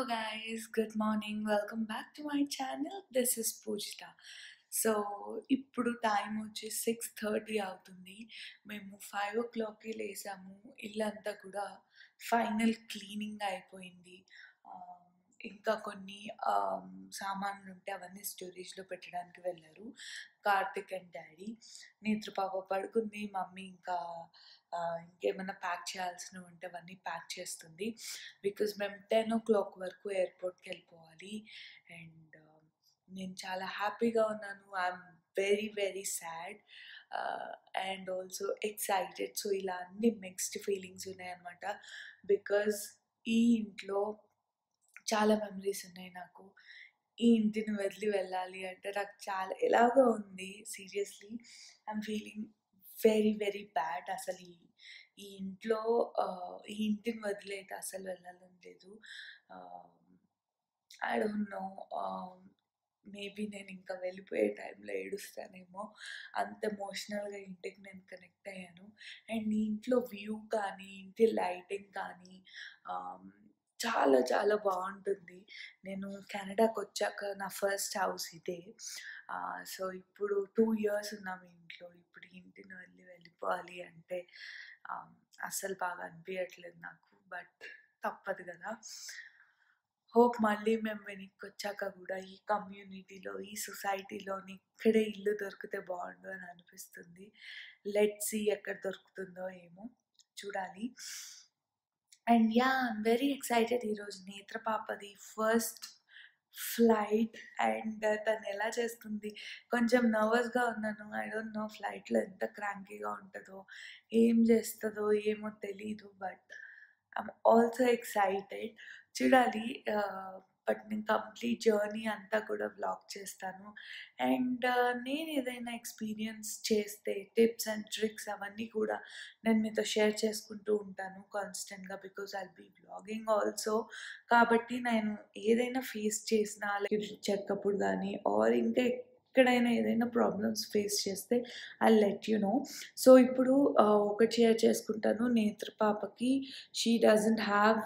guys, good morning. Welcome back to my channel. This is Pujita. So ఇప్పుడు time వచ్చి six thirty అవుతుంది మేము five ఓ క్లాక్కి లేసాము ఇల్లంతా కూడా ఫైనల్ క్లీనింగ్ అయిపోయింది ఆ, ఇంకా కొన్ని ఆ, సామాన్లు ఉంటే అవన్నీ స్టోరేజ్లో పెట్టడానికి వెళ్ళారు కార్తిక్ అండ్ డాడీ నేత్ర పాప పడుకుంది మమ్మీ ఇంకా ఆ, ఇంకేమైనా ప్యాక్ చేయాల్సినవి ఉంటే అవన్నీ ప్యాక్ చేస్తుంది బికాజ్ మేము టెన్ ఓ క్లాక్ వరకు ఎయిర్పోర్ట్కి వెళ్ళిపోవాలి అండ్ నేను చాలా హ్యాపీగా ఉన్నాను I'm very very sad and also excited so ఇలా అన్ని మిక్స్డ్ ఫీలింగ్స్ ఉన్నాయన్నమాట బికాజ్ ఈ ఇంట్లో చాలా మెమరీస్ ఉన్నాయి నాకు ఈ ఇంటిని వదిలి వెళ్ళాలి అంటే నాకు చాలా ఎలాగో ఉంది seriously I'm feeling very very bad అసలు ఈ ఈ ఇంట్లో ఆ, ఈ ఇంటిని వదిలి అయితే అసలు వెళ్ళాలని లేదు ఐ డోంట్ నో మేబీ నేను ఇంకా వెళ్ళిపోయే టైంలో ఏడుస్తానేమో అంత ఎమోషనల్గా ఇంటికి నేను కనెక్ట్ అయ్యాను అండ్ ఈ ఇంట్లో వ్యూ కానీ ఇంటి లైటింగ్ కానీ ఆమ్, చాలా చాలా బాగుంటుంది నేను కెనడాకి వచ్చాక నా ఫస్ట్ హౌస్ ఇదే సో ఇప్పుడు టూ ఇయర్స్ ఉన్నాం ఈ ఇంట్లో ఇప్పుడు ఈ ఇంటిని వెళ్ళి వెళ్ళిపోవాలి అంటే ఆమ్, అస్సలు బాగా అనిపించట్లేదు నాకు బట్ తప్పదు కదా హోప్ మళ్ళీ మేము వెనక్కి వచ్చాక కూడా ఈ కమ్యూనిటీలో ఈ సొసైటీలోని ఇక్కడే ఇల్లు దొరికితే బాగుండు అని అనిపిస్తుంది లెట్ సి ఎక్కడ దొరుకుతుందో ఏమో చూడాలి and ya I'm very excited ఈరోజు నేత్ర పాపది ఫస్ట్ ఫ్లైట్ అండ్ తను ఎలా చేస్తుంది కొంచెం నర్వస్గా ఉన్నాను ఐ డోంట్ నో ఫ్లైట్లో ఎంత క్రాంకీగా ఉంటుందో ఏం చేస్తుందో ఏమో తెలీదు బట్ ఐమ్ ఆల్సో ఎక్సైటెడ్ చూడాలి బట్ నేను కంప్లీట్ జర్నీ అంతా కూడా బ్లాగ్ చేస్తాను అండ్ నేను ఏదైనా ఎక్స్పీరియన్స్ చేస్తే టిప్స్ అండ్ ట్రిక్స్ అవన్నీ కూడా నేను మీతో షేర్ చేసుకుంటూ ఉంటాను కాన్స్టెంట్గా because I be blogging also కాబట్టి నేను ఏదైనా ఫేస్ చేసినా అలాగే చెక్కప్పుడు కానీ ఆర్ ఇంకా ఎక్కడైనా ఏదైనా ప్రాబ్లమ్స్ ఫేస్ చేస్తే I let you know so ఇప్పుడు ఆ, ఒకటి షేర్ చేసుకుంటాను నేత్ర పాపకి షీ డజంట్ హ్యావ్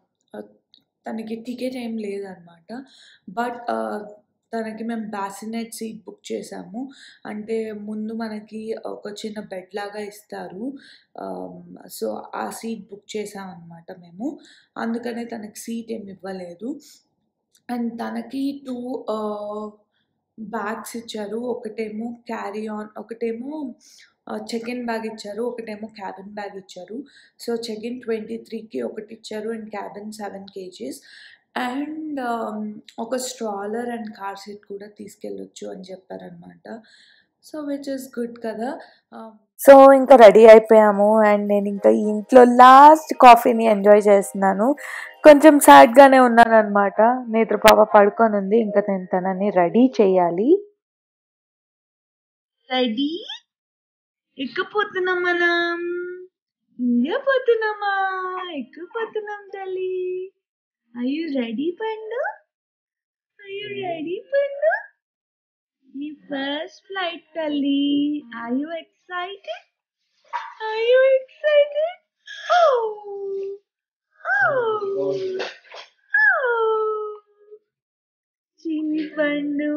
తనకి టికెట్ ఏం లేదనమాట బట్ తనకి మేము బ్యాసినెట్ సీట్ బుక్ చేసాము అంటే ముందు మనకి ఒక చిన్న బెడ్ లాగా ఇస్తారు సో ఆ సీట్ బుక్ చేసామన్నమాట మేము అందుకనే తనకి సీట్ ఏమి ఇవ్వలేదు అండ్ తనకి టూ బ్యాగ్స్ ఇచ్చారు ఒకటేమో క్యారీ ఆన్ ఒకటేమో చెక్ ఇన్ బ్యాగ్ ఇచ్చారు ఒకటేమో క్యాబిన్ బ్యాగ్ ఇచ్చారు సో చెక్ ఇన్ ట్వంటీ త్రీకి ఒకటి ఇచ్చారు and cabin seven kgs and ఒక స్ట్రాలర్ అండ్ కార్ సీట్ కూడా తీసుకెళ్ళొచ్చు అని చెప్పారనమాట సో విచ్ ఇస్ గుడ్ కదా సో ఇంకా రెడీ అయిపోయాము అండ్ నేను ఇంకా ఈ ఇంట్లో లాస్ట్ కాఫీని ఎంజాయ్ చేస్తున్నాను కొంచెం సాడ్గానే ఉన్నాను అనమాట నేత్ర పాప పడుకొని ఉంది ఇంకా నేను తనని రెడీ చేయాలి రెడీ ఎక్కపోతున్నాం మనం ఇండియా పోతున్నామా ఎక్కపోతున్నాం తల్లి ఐ యు రెడీ పండు ఐ యు రెడీ పండు నీ ఫస్ట్ ఫ్లైట్ తల్లి I you excited I you excited oh చిన్ని పండు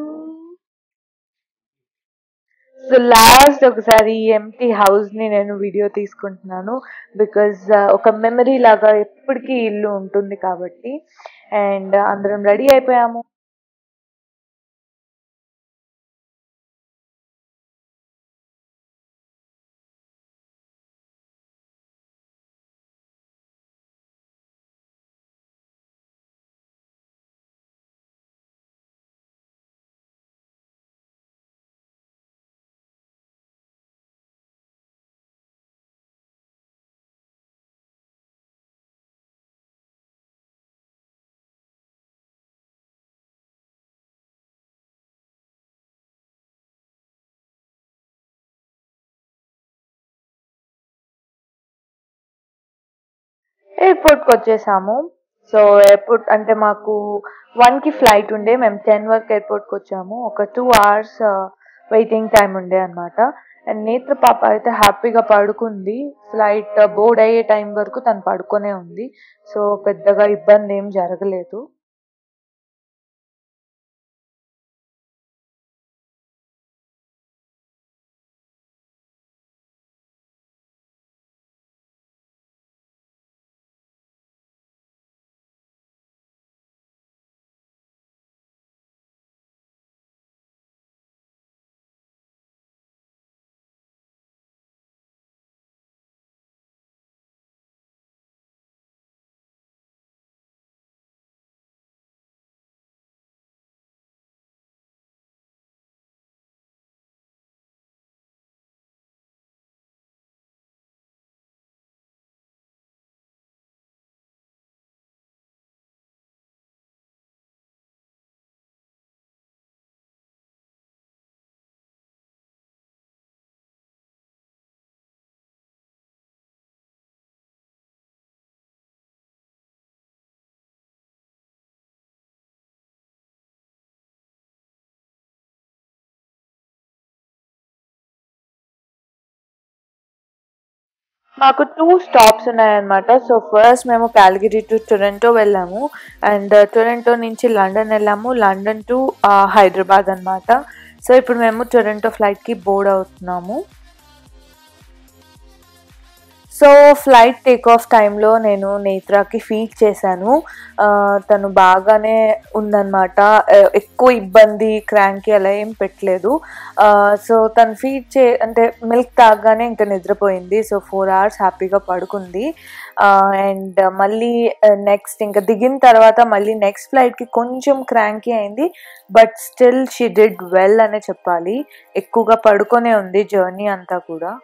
సో లాస్ట్ ఒకసారి ఎంటీ హౌస్ ని నేను వీడియో తీసుకుంటున్నాను బికాజ్ ఒక మెమరీ లాగా ఎప్పటికీ ఇల్లు ఉంటుంది కాబట్టి అండ్ అందరం రెడీ అయిపోయాము ఎయిర్పోర్ట్కి వచ్చేసాము సో ఎయిర్పోర్ట్ అంటే మాకు వన్కి ఫ్లైట్ ఉండే మేము టెన్ వరకు ఎయిర్పోర్ట్కి వచ్చాము ఒక టూ అవర్స్ వెయిటింగ్ టైం ఉండే అనమాట అండ్ నేత్ర పాప అయితే హ్యాపీగా పడుకుంది ఫ్లైట్ బోర్డ్ అయ్యే టైం వరకు తను పడుకొనే ఉంది సో పెద్దగా ఇబ్బంది ఏం జరగలేదు మాకు టూ స్టాప్స్ ఉన్నాయన్నమాట సో ఫస్ట్ మేము క్యాల్గిరి టు టొరంటో వెళ్ళాము అండ్ టొరంటో నుంచి లండన్ వెళ్ళాము లండన్ టు హైదరాబాద్ అన్నమాట సో ఇప్పుడు మేము టొరంటో ఫ్లైట్కి బోర్డ్ అవుతున్నాము సో ఫ్లైట్ టేక్ ఆఫ్ టైంలో నేను నేత్రాకి ఫీడ్ చేశాను ఆ, తను బాగానే ఉందన్నమాట ఆ, ఎక్కువ ఇబ్బంది క్రాంకి అలా ఏం పెట్టలేదు ఆ, సో తను ఫీడ్ చే అంటే మిల్క్ తాగగానే ఇంకా నిద్రపోయింది సో ఫోర్ అవర్స్ హ్యాపీగా పడుకుంది అండ్ మళ్ళీ నెక్స్ట్ ఇంకా దిగిన తర్వాత మళ్ళీ నెక్స్ట్ ఫ్లైట్కి కొంచెం క్రాంకీ అయింది but still she did well అనే చెప్పాలి ఎక్కువగా పడుకొనే ఉంది జర్నీ అంతా కూడా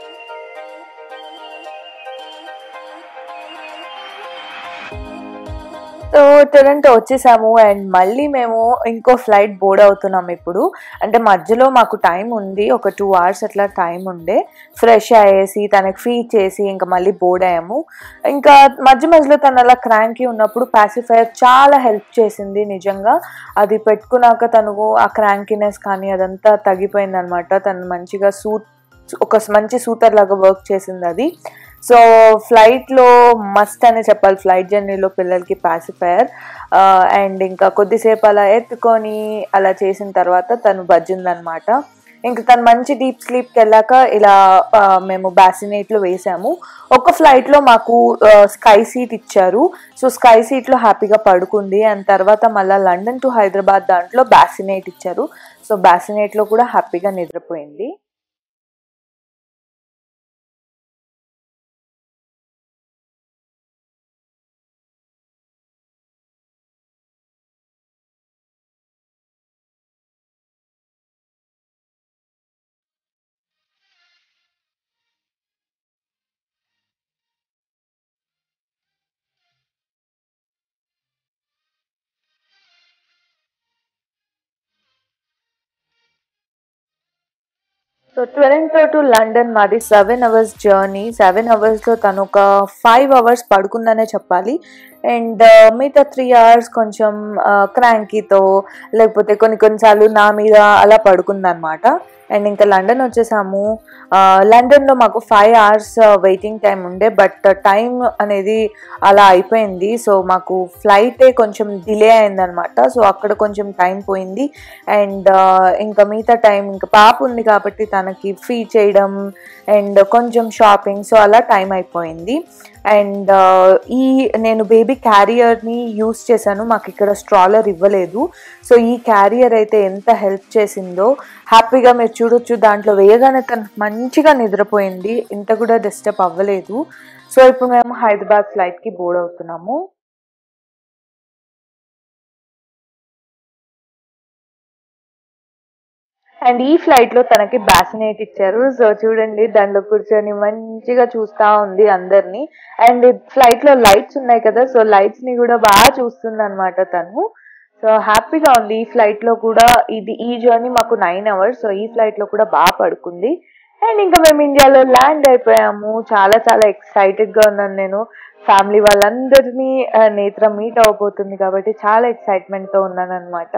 సో టొరంటో వచ్చేసాము అండ్ మళ్ళీ మేము ఇంకో ఫ్లైట్ బోర్డ్ అవుతున్నాం ఇప్పుడు అంటే మధ్యలో మాకు టైం ఉంది ఒక టూ అవర్స్ అట్లా టైం ఉండే ఫ్రెష్ అయ్యేసి తనకి ఫీడ్ చేసి ఇంకా మళ్ళీ బోర్డ్ అయ్యాము ఇంకా మధ్య మధ్యలో తను అలా క్రాంకీ ఉన్నప్పుడు పాసిఫైయర్ చాలా హెల్ప్ చేసింది నిజంగా అది పెట్టుకున్నాక తను ఆ క్రాంకీనెస్ కానీ అదంతా తగ్గిపోయింది అనమాట తను మంచిగా సూట్ ఒక మంచి సూతర్ లాగా వర్క్ చేసింది అది సో ఫ్లైట్లో మస్ట్ అనే చెప్పాలి ఫ్లైట్ జర్నీలో పిల్లలకి పాసిఫైయర్ అండ్ ఇంకా కొద్దిసేపు అలా ఎత్తుకొని అలా చేసిన తర్వాత తను బజ్జిందనమాట ఇంకా తను మంచి డీప్ స్లీప్కి వెళ్ళాక ఇలా ఆ, మేము బ్యాసినేట్లో వేసాము ఒక ఫ్లైట్లో మాకు స్కై సీట్ ఇచ్చారు సో స్కై సీట్లో హ్యాపీగా పడుకుంది అండ్ తర్వాత మళ్ళీ లండన్ టు హైదరాబాద్ దాంట్లో బ్యాసినేట్ ఇచ్చారు సో బ్యాసినేట్లో కూడా హ్యాపీగా నిద్రపోయింది సో టొరంటో టు లండన్ మాది సెవెన్ అవర్స్ జర్నీ సెవెన్ అవర్స్లో తను ఒక ఫైవ్ అవర్స్ పడుకుందనే చెప్పాలి అండ్ మిగతా త్రీ అవర్స్ కొంచెం క్రాంకీతో లేకపోతే కొన్ని కొన్నిసార్లు నా మీద అలా పడుకుందనమాట అండ్ ఇంకా లండన్ వచ్చేసాము ఆ, లండన్లో మాకు ఫైవ్ అవర్స్ వెయిటింగ్ టైం ఉండే బట్ టైం అనేది అలా అయిపోయింది సో మాకు ఫ్లైటే కొంచెం డిలే అయిందనమాట సో అక్కడ కొంచెం టైం పోయింది అండ్ ఇంకా మిగతా టైం ఇంకా పాప ఉంది కాబట్టి తనకి ఫీడ్ చేయడం అండ్ కొంచెం షాపింగ్ సో అలా టైం అయిపోయింది అండ్ ఈ నేను బేబీ క్యారియర్ని యూస్ చేశాను మాకు ఇక్కడ స్ట్రాలర్ ఇవ్వలేదు సో ఈ క్యారియర్ అయితే ఎంత హెల్ప్ చేసిందో హ్యాపీగా మీరు చూడొచ్చు దాంట్లో వేయగానే తను మంచిగా నిద్రపోయింది ఇంత కూడా డిస్టర్బ్ అవ్వలేదు సో ఇప్పుడు మేము హైదరాబాద్ ఫ్లైట్కి బోర్డ్ అవుతున్నాము అండ్ ఈ ఫ్లైట్ లో తనకి బ్యాసినేట్ ఇచ్చారు సో చూడండి దాంట్లో కూర్చొని మంచిగా చూస్తా ఉంది అందరినీ అండ్ ఫ్లైట్ లో లైట్స్ ఉన్నాయి కదా సో లైట్స్ ని కూడా బాగా చూస్తుంది అనమాట తను సో హ్యాపీగా ఉంది ఈ ఫ్లైట్ లో కూడా ఇది ఈ జర్నీ మాకు నైన్ అవర్స్ సో ఈ ఫ్లైట్ లో కూడా బాగా పడుకుంది అండ్ ఇంకా మేము ఇండియాలో ల్యాండ్ అయిపోయాము చాలా చాలా ఎక్సైటెడ్ గా ఉన్నాను నేను ఫ్యామిలీ వాళ్ళందరినీ ఆ, నేత్ర మీట్ అవ్వబోతుంది కాబట్టి చాలా ఎక్సైట్మెంట్ తో ఉన్నాను అనమాట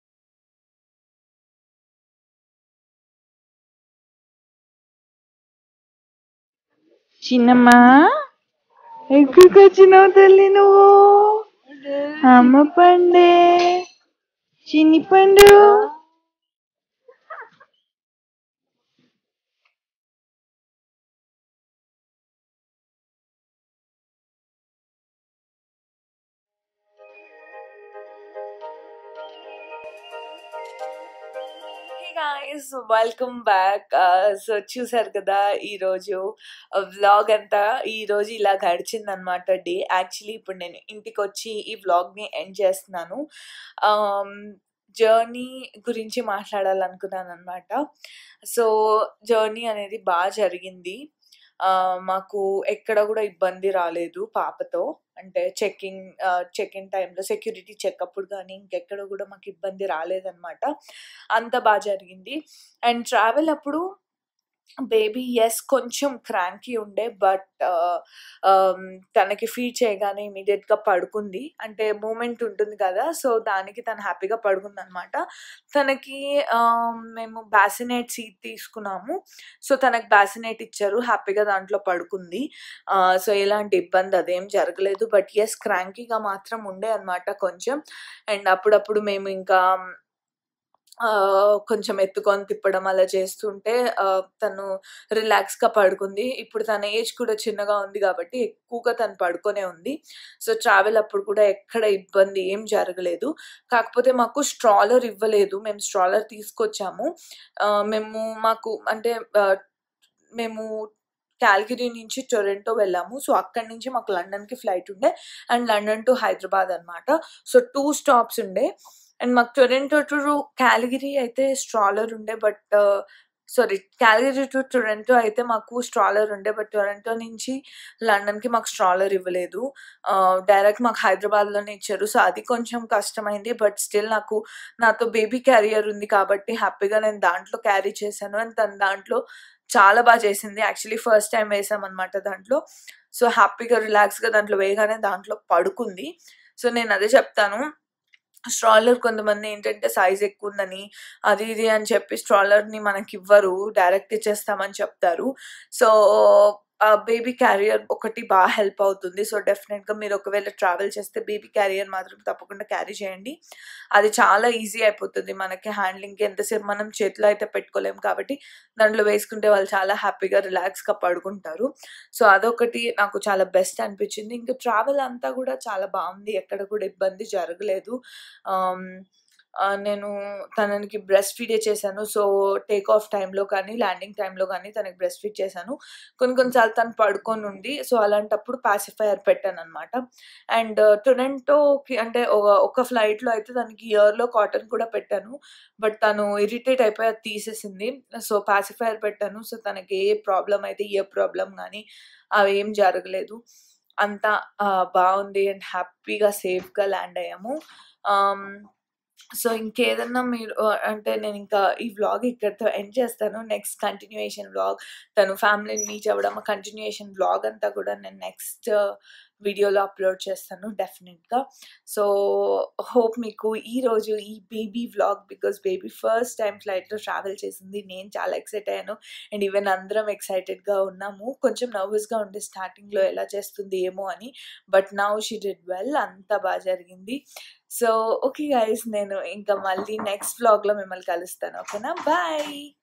చిన్నమ్మా ఎక్కడికి వచ్చినావు తల్లి నువ్వు అమ్మ పండే చిన్ని పండు గైస్ వెల్కమ్ బ్యాక్ సో చూసారు కదా ఈరోజు వ్లాగ్ అంతా ఈ రోజు ఇలా గడిచింది అనమాట డే యాక్చువల్లీ ఇప్పుడు నేను ఇంటికి వచ్చి ఈ వ్లాగ్ని ఎండ్ చేస్తున్నాను జర్నీ గురించి మాట్లాడాలనుకున్నాను అనమాట సో జర్నీ అనేది బాగా జరిగింది ఆ, మాకు ఎక్కడ కూడా ఇబ్బంది రాలేదు పాపతో అంటే చెక్కింగ్ చెక్ ఇన్ టైంలో సెక్యూరిటీ చెక్ అప్పుడు కానీ ఇంకెక్కడ కూడా మాకు ఇబ్బంది రాలేదన్నమాట అంత బాగా జరిగింది అండ్ ట్రావెల్ అప్పుడు బేబీ యెస్ కొంచెం క్రాంకీ ఉండే. బట్ ఆహ్, ఆహ్, తనకి ఫీడ్ చేయగానే ఇమ్మీడియేట్‌గా పడుకుంది. అంటే మూవ్‌మెంట్ ఉంటుంది కదా! సో, దానికి తను హ్యాపీగా పడుకుందనమాట. తనకి ఆహ్, మేము బాసినేట్ సీట్ తీసుకున్నాము. సో, తనకి బాసినేట్ ఇచ్చారు. హ్యాపీగా దాంట్లో పడుకుంది. ఆహ్, సో, ఎలాంటి ఇబ్బంది అదేం జరగలేదు. బట్ యెస్ క్రాంకీగా మాత్రం ఉండే అనమాట కొంచెం. అండ్ అప్పుడప్పుడు మేము ఇంకా ఆహ్, కొంచెం ఎత్తుకొని తిప్పడం అలా చేస్తుంటే ఆహ్, తను రిలాక్స్‌గా పడుకుంది. ఇప్పుడు తన ఏజ్ కూడా చిన్నగా ఉంది కాబట్టి ఎక్కువగా తను పడుకొనే ఉంది. సో, ట్రావెల్ అప్పుడు కూడా ఎక్కడ ఇబ్బంది ఏం జరగలేదు. కాకపోతే మాకు స్ట్రాలర్ ఇవ్వలేదు. మేము స్ట్రాలర్ తీసుకొచ్చాము. ఆహ్, మేము మాకు అంటే ఆహ్, మేము కాల్గరీ నుంచి టొరంటో వెళ్ళాము. సో, అక్కడి నుంచి మాకు లండన్‌కి ఫ్లైట్ ఉండే. అండ్ లండన్ టు హైదరాబాద్ అనమాట. సో, 2 స్టాప్స్ ఉండే. అండ్ మాకు టొరంటో టు కాల్గరీ అయితే స్ట్రాలర్ ఉండే. But sorry Calgary to Toronto అయితే మాకు స్ట్రాలర్ ఉండే. బట్ టొరంటో నుంచి లండన్‌కి మాకు స్ట్రాలర్ ఇవ్వలేదు. ఆహ్, డైరెక్ట్ మాకు హైదరాబాద్‌లోనే ఇచ్చారు. సో, అది కొంచెం కష్టమైంది. బట్ స్టిల్ నాకు నాతో బేబీ క్యారియర్ ఉంది కాబట్టి హ్యాపీగా నేను దాంట్లో క్యారీ చేశాను. అండ్ తను దాంట్లో చాలా బా చేసింది. యాక్చువల్లీ ఫస్ట్ టైమ్ వేసామనమాట దాంట్లో. సో, హ్యాపీగా రిలాక్స్‌గా దాంట్లో వేయగానే దాంట్లో పడుకుంది. సో, నేను అదే చెప్తాను. స్ట్రాలర్ కొంతమంది ఏంటంటే సైజ్ ఎక్కువుందని అది ఇది అని చెప్పి స్ట్రాలర్‌ని మనకివ్వరు. డైరెక్ట్ ఇచ్చేస్తామని చెప్తారు. సో, ఆ బేబీ క్యారియర్ ఒకటి బా హెల్ప్ అవుతుంది. సో, డెఫినెట్‌గా మీరు ఒకవేళ ట్రావెల్ చేస్తే బేబీ క్యారియర్ మాత్రం తప్పకుండా క్యారీ చేయండి. అది చాలా ఈజీ అయిపోతుంది. మనకి హ్యాండ్లింగ్‌కి ఎంతసేపు మనం చేతిలో అయితే పెట్టుకోలేము కాబట్టి దాంట్లో వేసుకుంటే వాళ్ళు చాలా హ్యాపీగా రిలాక్స్‌గా పడుకుంటారు. సో, అదొకటి నాకు చాలా బెస్ట్ అనిపించింది. ఇంకా ట్రావెల్ అంతా కూడా చాలా బావుంది. ఎక్కడ కూడా ఇబ్బంది జరగలేదు. ఆహ్, ఆహ్, నేను తనకి బ్రెస్ట్ ఫీడే చేశాను. సో, టేక్ ఆఫ్ టైమ్‌లో కానీ, ల్యాండింగ్ టైమ్‌లో కానీ తనకి బ్రెస్ట్ ఫీడ్ చేశాను. కొన్ని కొన్ని సార్లు తను పడుకొనుంది. సో, అలాంటప్పుడు పాసిఫైయర్ పెట్టాననమాట. అండ్ టొరంటోకి అంటే ఒక ఒక ఫ్లైట్‌లో అయితే తనకి ఇయర్‌లో కాటన్ కూడా పెట్టాను. బట్ తను ఇరిటేట్ అయిపోయి అది తీసేసింది. సో, పాసిఫైయర్ పెట్టాను. సో, తనకి ఏ ప్రాబ్లమ్ అయితే ఇయర్ ప్రాబ్లమ్ గానీ అవేం జరగలేదు. అంతా ఆహ్, బావుంది అండ్ హ్యాపీగా సేఫ్‌గా ల్యాండ్ అయ్యాము. ఆహ్, సో, ఇంకేదన్నా మీరు ఆహ్, అంటే నేనింకా ఈ వ్లాగ్ ఇక్కడితో ఎండ్ చేస్తాను. నెక్స్ట్ కంటిన్యూయేషన్ వ్లాగ్ తను ఫ్యామిలీని మీట్ అవ్వడం కంటిన్యూయేషన్ వ్లాగ్ అంతా కూడా నేను నెక్స్ట్ వీడియోలో అప్‌లోడ్ చేస్తాను డెఫినిట్‌గా. సో, హోప్ మీకు ఈరోజు ఈ baby vlog because baby first time ఫ్లైట్‌లో ట్రావెల్ చేసింది. నేను చాలా ఎక్సైట్ అయ్యాను. అండ్ ఈవెన్ అందరం ఎక్సైటెడ్‌గా ఉన్నాము. కొంచెం నర్వస్‌గా ఉండే స్టార్టింగ్‌లో ఎలా చేస్తుంది ఏమో అని. But now she did well అంతా బా జరిగింది. సో, ఓకే గైస్ నేను ఇంకా మళ్ళీ నెక్స్ట్ వ్లాగ్‌లో మిమ్మల్ని కలుస్తాను. ఓకేనా? బాయ్.